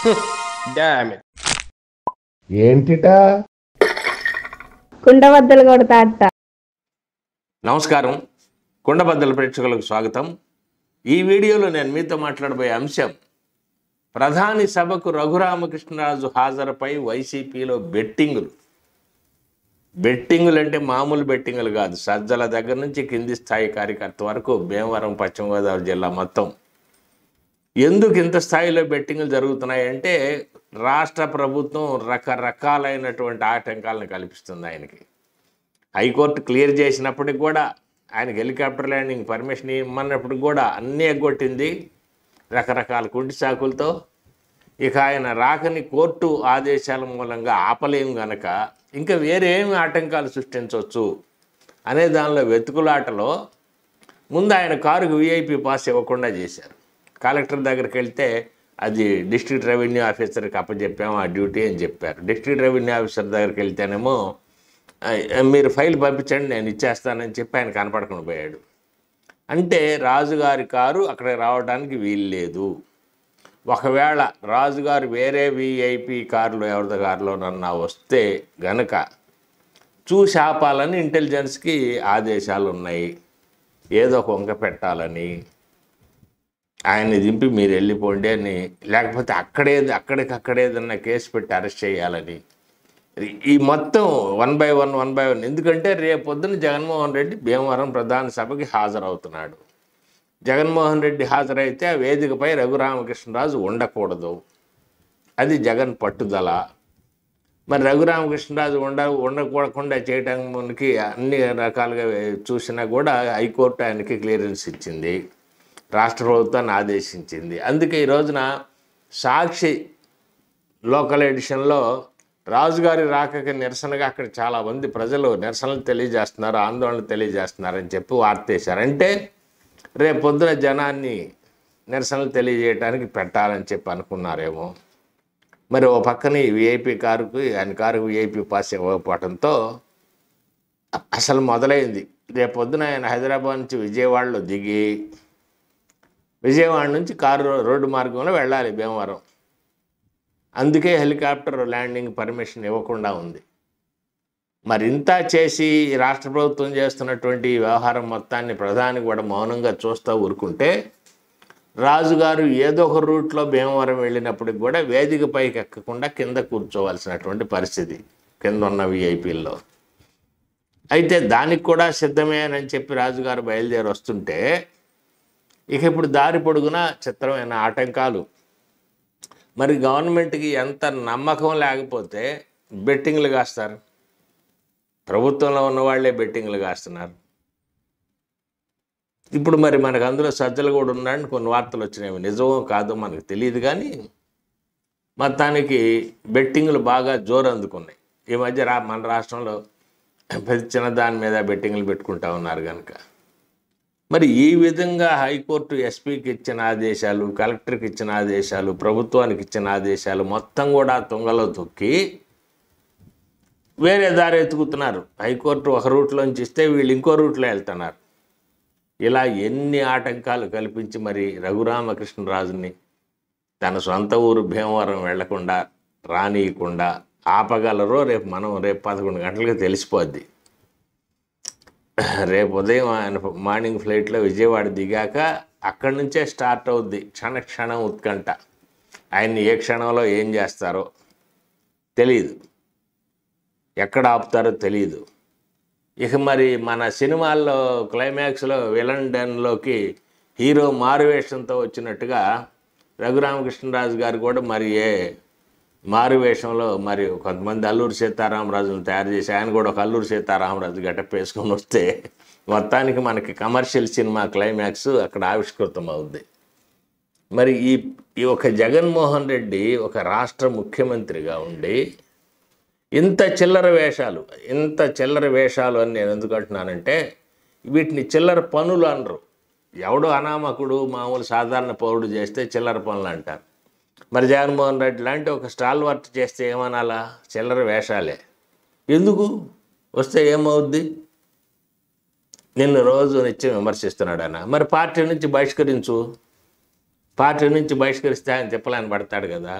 damn it ఏంటిటా కుండబద్దలు కొడతా అత్త నమస్కారం కుండబద్దల ప్రేక్షకులకు స్వాగతం ఈ వీడియోలో నేను మీతో మాట్లాడబోయే అంశం ప్రధాని సభకు రఘురామకృష్ణరాజు హాజరుపై వైసీపీలో బెట్టింగులు బెట్టింగులు అంటే మామూలు బెట్టింగులు కాదు సజ్జల దగ్గర నుంచి కింది స్థాయి కార్యకర్త వరకు భీమవరం పశ్చిమ గోదావరి జిల్లా మొత్తం ఎందుకు ఇంత స్థాయిలో బెట్టింగులు జరుగుతున్నాయంటే రాష్ట్ర ప్రభుత్వం రకరకాలైనటువంటి ఆటంకాలను కల్పిస్తుంది ఆయనకి హైకోర్టు క్లియర్ చేసినప్పటికి కూడా ఆయనకి హెలికాప్టర్ ల్యాండింగ్ పర్మిషన్ ఇమ్మన్నప్పటికి కూడా అన్నీ ఎగ్గొట్టింది రకరకాల కుంటి సాకులతో ఇక ఆయన రాకని కోర్టు ఆదేశాల మూలంగా ఆపలేం గనక ఇంకా వేరే ఏమి ఆటంకాలు సృష్టించవచ్చు అనే దానిలో వెతుకులాటలో ముందు ఆయన కారుకు విఐపి పాస్ ఇవ్వకుండా చేశారు కలెక్టర్ దగ్గరికి వెళ్తే అది డిస్ట్రిక్ట్ రెవెన్యూ ఆఫీసర్కి అప్పచెప్పాము ఆ డ్యూటీ అని చెప్పారు డిస్ట్రిక్ట్ రెవెన్యూ ఆఫీసర్ దగ్గరికి వెళ్తేనేమో "ఆ, మీరు ఫైల్ పంపించండి నేను ఇచ్చేస్తానని చెప్పి ఆయన కనపడకుండా పోయాడు అంటే రాజుగారి కారు అక్కడ రావడానికి వీలు లేదు ఒకవేళ రాజుగారు వేరే విఐపి కారులో ఎవరిది కారులోనన్నా వస్తే గనక చూసి ఆపాలని ఇంటెలిజెన్స్కి ఆదేశాలు ఉన్నాయి ఏదో ఒక వంక పెట్టాలని ఆయన్ని దింపి మీరు వెళ్ళిపోండి అని లేకపోతే అక్కడే అక్కడికక్కడే ఏదన్నా కేసు పెట్టి అరెస్ట్ చేయాలని ఈ మొత్తం one by one one by one ఎందుకంటే రేపు పొద్దున జగన్మోహన్ రెడ్డి భీమవరం ప్రధాన సభకి హాజరవుతున్నాడు జగన్మోహన్ రెడ్డి హాజరైతే ఆ వేదికపై రఘురామకృష్ణరాజు ఉండకూడదు అది జగన్ పట్టుదల మరి రఘురామకృష్ణరాజు ఉండ ఉండకూడకుండా చేయడానికి అన్ని రకాలుగా చూసినా కూడా హైకోర్టు ఆయనకి క్లియరెన్స్ ఇచ్చింది రాష్ట్ర ప్రభుత్వాన్ని ఆదేశించింది అందుకే ఈ రోజున సాక్షి లోకల్ ఎడిషన్లో రాజుగారి రాకకి నిరసనగా అక్కడ చాలామంది ప్రజలు నిరసనలు తెలియజేస్తున్నారు ఆందోళన తెలియజేస్తున్నారు అని చెప్పి వార్త వేశారు అంటే రేపు పొద్దున జనాన్ని నిరసనలు తెలియజేయడానికి పెట్టాలని చెప్పి అనుకున్నారేమో మరి ఓ పక్కన ఈ విఐపి కారుకు ఆయన కారుకు విఐపి పాస్ ఇవ్వకపోవడంతో అసలు మొదలైంది రేపు పొద్దున ఆయన హైదరాబాద్ నుంచి విజయవాడలో దిగి విజయవాడ నుంచి కారు రోడ్డు మార్గంలో వెళ్ళాలి భీమవరం అందుకే హెలికాప్టర్ ల్యాండింగ్ పర్మిషన్ ఇవ్వకుండా ఉంది మరి ఇంత చేసి ఈ రాష్ట్ర ప్రభుత్వం చేస్తున్నటువంటి ఈ వ్యవహారం మొత్తాన్ని ప్రధాని కూడా మౌనంగా చూస్తూ ఊరుకుంటే రాజుగారు ఏదో ఒక రూట్లో భీమవరం వెళ్ళినప్పటికి కూడా వేదిక పైకి ఎక్కకుండా కింద కూర్చోవలసినటువంటి పరిస్థితి కింద ఉన్న విఐపీల్లో అయితే దానికి కూడా సిద్ధమే అని చెప్పి రాజుగారు బయలుదేరి వస్తుంటే ఇక ఇప్పుడు దారి పొడుగున చిత్రమైన ఆటంకాలు మరి గవర్నమెంట్కి ఎంత నమ్మకం లేకపోతే బెట్టింగ్లు కాస్తారు ప్రభుత్వంలో ఉన్న వాళ్ళే బెట్టింగ్లు కాస్తున్నారు ఇప్పుడు మరి మనకు అందులో సజ్జలు కూడా ఉన్నాడని కొన్ని వార్తలు వచ్చినాయి నిజమో కాదో మనకు తెలియదు కానీ మొత్తానికి బెట్టింగ్లు బాగా జోరు అందుకున్నాయి ఈ మధ్య రా మన రాష్ట్రంలో ప్రతి చిన్న దాని మీద బెట్టింగ్లు పెట్టుకుంటా ఉన్నారు కనుక మరి ఈ విధంగా హైకోర్టు ఎస్పీకి ఇచ్చిన ఆదేశాలు కలెక్టర్కి ఇచ్చిన ఆదేశాలు ప్రభుత్వానికి ఇచ్చిన ఆదేశాలు మొత్తం కూడా తుంగలో తొక్కి వేరే దారి ఎత్తుకుతున్నారు హైకోర్టు ఒక రూట్లోంచి ఇస్తే వీళ్ళు ఇంకో రూట్లో వెళ్తున్నారు ఇలా ఎన్ని ఆటంకాలు కల్పించి మరి రఘురామకృష్ణరాజుని తన సొంత ఊరు భీమవరం వెళ్లకుండా రానియకుండా ఆపగలరో రేపు మనం రేపు పదకొండు గంటలకు తెలిసిపోద్ది రేపు ఉదయం ఆయన మార్నింగ్ ఫ్లైట్లో విజయవాడ దిగాక అక్కడి నుంచే స్టార్ట్ అవుద్ది క్షణ క్షణం ఉత్కంఠ ఆయన్ని ఏ క్షణంలో ఏం చేస్తారో తెలియదు ఎక్కడ ఆపుతారో తెలియదు ఇక మరి మన సినిమాల్లో క్లైమాక్స్లో విలన్ డన్లోకి హీరో మారువేషంతో వచ్చినట్టుగా రఘురామకృష్ణరాజు గారు కూడా మరి ఏ మారువేషంలో మరి కొంతమంది అల్లూరు సీతారామరాజును తయారు చేసి ఆయన కూడా ఒక అల్లూరు సీతారామరాజు గట్టప్ వేసుకొని వస్తే మొత్తానికి మనకి కమర్షియల్ సినిమా క్లైమాక్స్ అక్కడ ఆవిష్కృతం అవుద్ది మరి ఈ ఈ ఒక జగన్మోహన్ రెడ్డి ఒక రాష్ట్ర ముఖ్యమంత్రిగా ఉండి ఇంత చిల్లర వేషాలు ఇంత చిల్లర వేషాలు అని నేను ఎందుకు అంటున్నానంటే వీటిని చిల్లర పనులు అనరు ఎవడో అనామకుడు మామూలు సాధారణ పౌరుడు చేస్తే చిల్లర పనులు అంటారు మరి జగన్మోహన్ రెడ్డి లాంటి ఒక స్టాల్ వర్క్ చేస్తే ఏమనాలా చిల్లర వేషాలే ఎందుకు వస్తే ఏమవుద్ది నిన్ను రోజు నిత్యం విమర్శిస్తున్నాడు ఆయన మరి పార్టీ నుంచి బహిష్కరించు పార్టీ నుంచి బహిష్కరిస్తే ఆయన తిప్పలని పడతాడు కదా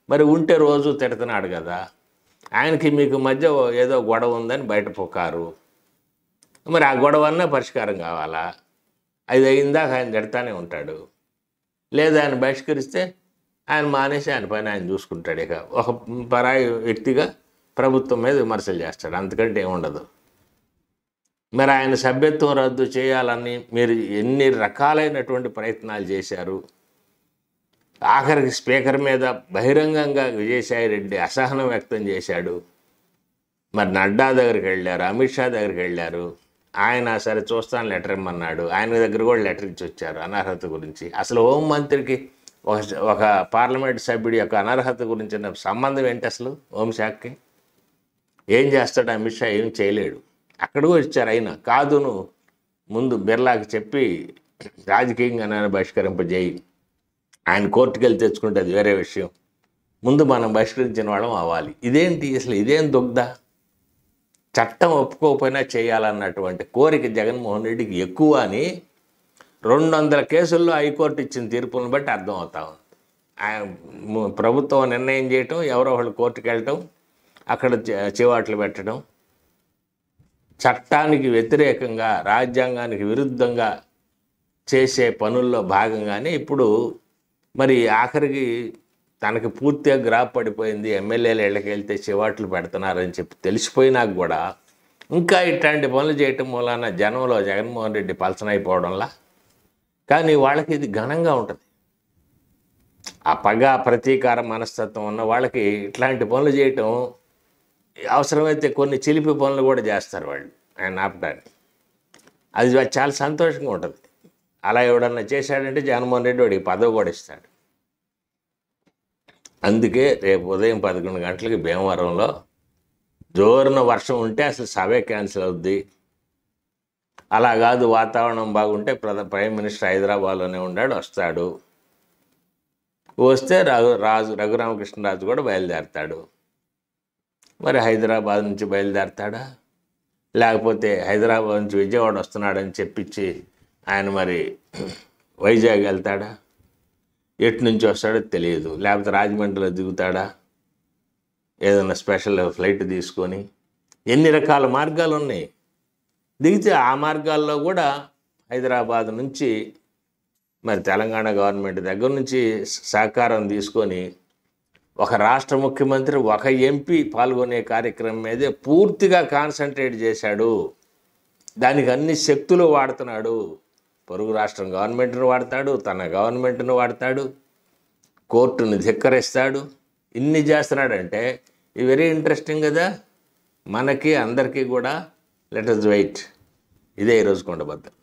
మరి ఉంటే రోజు తిడుతున్నాడు కదా ఆయనకి మీకు మధ్య ఏదో గొడవ ఉందని బయట పుకారు మరి ఆ గొడవ అన్నా పరిష్కారం కావాలా అది అయిందాక ఆయన తిడతానే ఉంటాడు లేదా ఆయన బహిష్కరిస్తే ఆయన మానేసి ఆయన పైన ఆయన చూసుకుంటాడు ఇక ఒక పరాయి వ్యక్తిగా ప్రభుత్వం మీద విమర్శలు చేస్తాడు అంతకంటే ఏముండదు మరి ఆయన సభ్యత్వం రద్దు చేయాలని మీరు ఎన్ని రకాలైనటువంటి ప్రయత్నాలు చేశారు ఆఖరికి స్పీకర్ మీద బహిరంగంగా విజయసాయి రెడ్డి అసహనం వ్యక్తం చేశాడు మరి నడ్డా దగ్గరికి వెళ్ళారు అమిత్ షా దగ్గరికి వెళ్ళారు ఆయన సరే చూస్తాను లెటర్ ఇమ్మన్నాడు ఆయన దగ్గర కూడా లెటర్ ఇచ్చి వచ్చారు అనర్హత గురించి అసలు హోం మంత్రికి ఒక ఒక పార్లమెంట్ సభ్యుడి యొక్క అనర్హత గురించిన సంబంధం ఏంటి అసలు హోంశాఖకి ఏం చేస్తాడు అమిత్ షా ఏం చేయలేడు అక్కడ కూడా ఇచ్చారు అయినా కాదును ముందు బిర్లాకి చెప్పి రాజకీయంగా నన్ను బహిష్కరింపజేయి ఆయన కోర్టుకు వెళ్ళి తెచ్చుకుంటే అది వేరే విషయం ముందు మనం బహిష్కరించిన వాళ్ళం అవ్వాలి ఇదేంటి అసలు ఇదేం దుగ్ధ చట్టం ఒప్పుకోకపోయినా చేయాలన్నటువంటి కోరిక జగన్మోహన్ రెడ్డికి ఎక్కువ అని రెండు వందల కేసుల్లో హైకోర్టు ఇచ్చిన తీర్పులను బట్టి అర్థం అవుతా ఉంది ఆయన ము- ప్రభుత్వం నిర్ణయం చేయటం ఎవరో ఒకళ్ళు కోర్టుకు వెళ్ళటం అక్కడ చి- చివాట్లు పెట్టడం చట్టానికి వ్యతిరేకంగా రాజ్యాంగానికి విరుద్ధంగా చేసే పనుల్లో భాగంగానే ఇప్పుడు మరి ఆఖరికి తనకి పూర్తిగా గ్రాప్ పడిపోయింది ఎమ్మెల్యేలు ఇళ్ళకి వెళ్తే చివాట్లు పెడుతున్నారని చెప్పి తెలిసిపోయినాక కూడా ఇంకా ఇట్లాంటి పనులు చేయటం మూలాన జనంలో జగన్మోహన్ రెడ్డి పలసనైపోవడంలా కానీ వాళ్ళకి ఇది ఘనంగా ఉంటుంది ఆ పగ ప్రతీకార మనస్తత్వం ఉన్న వాళ్ళకి ఇట్లాంటి పనులు చేయటం అవసరమైతే కొన్ని చిలిపి పనులు కూడా చేస్తారు వాళ్ళు ఆయన ఆపడానికి అది చాలా సంతోషంగా ఉంటుంది అలా ఎవడన్నా చేశాడంటే జగన్మోహన్ రెడ్డి వాడికి పదవి కూడా ఇస్తాడు అందుకే రేపు ఉదయం పదకొండు గంటలకి భీమవరంలో జోరున వర్షం ఉంటే అసలు సభే క్యాన్సిల్ అవుద్ది అలా కాదు వాతావరణం బాగుంటే ప్రధ ప్రైమ్ మినిస్టర్ హైదరాబాద్లోనే ఉన్నాడు వస్తాడు వస్తే రఘు రాజు రఘురామకృష్ణరాజు కూడా బయలుదేరతాడు మరి హైదరాబాద్ నుంచి బయలుదేరతాడా లేకపోతే హైదరాబాద్ నుంచి విజయవాడ వస్తున్నాడని చెప్పించి ఆయన మరి వైజాగ్ వెళ్తాడా ఎటు నుంచి వస్తాడో తెలియదు లేకపోతే రాజమండ్రిలో దిగుతాడా ఏదైనా స్పెషల్ ఫ్లైట్ తీసుకొని ఎన్ని రకాల మార్గాలు ఉన్నాయి దిగితే ఆ మార్గాల్లో కూడా హైదరాబాద్ నుంచి మరి తెలంగాణ గవర్నమెంట్ దగ్గర నుంచి సహకారం తీసుకొని ఒక రాష్ట్ర ముఖ్యమంత్రి ఒక ఎంపీ పాల్గొనే కార్యక్రమం మీదే పూర్తిగా కాన్సన్ట్రేట్ చేశాడు దానికి అన్ని శక్తులు వాడుతున్నాడు పొరుగు రాష్ట్రం గవర్నమెంట్ను వాడతాడు తన గవర్నమెంట్ను వాడతాడు కోర్టును ధిక్కరిస్తాడు ఇన్ని చేస్తున్నాడంటే ఇది వెరీ ఇంట్రెస్టింగ్ కదా మనకి అందరికీ కూడా లెట్ అస్ వెయిట్ ఇదే ఈరోజు కొండబద్ద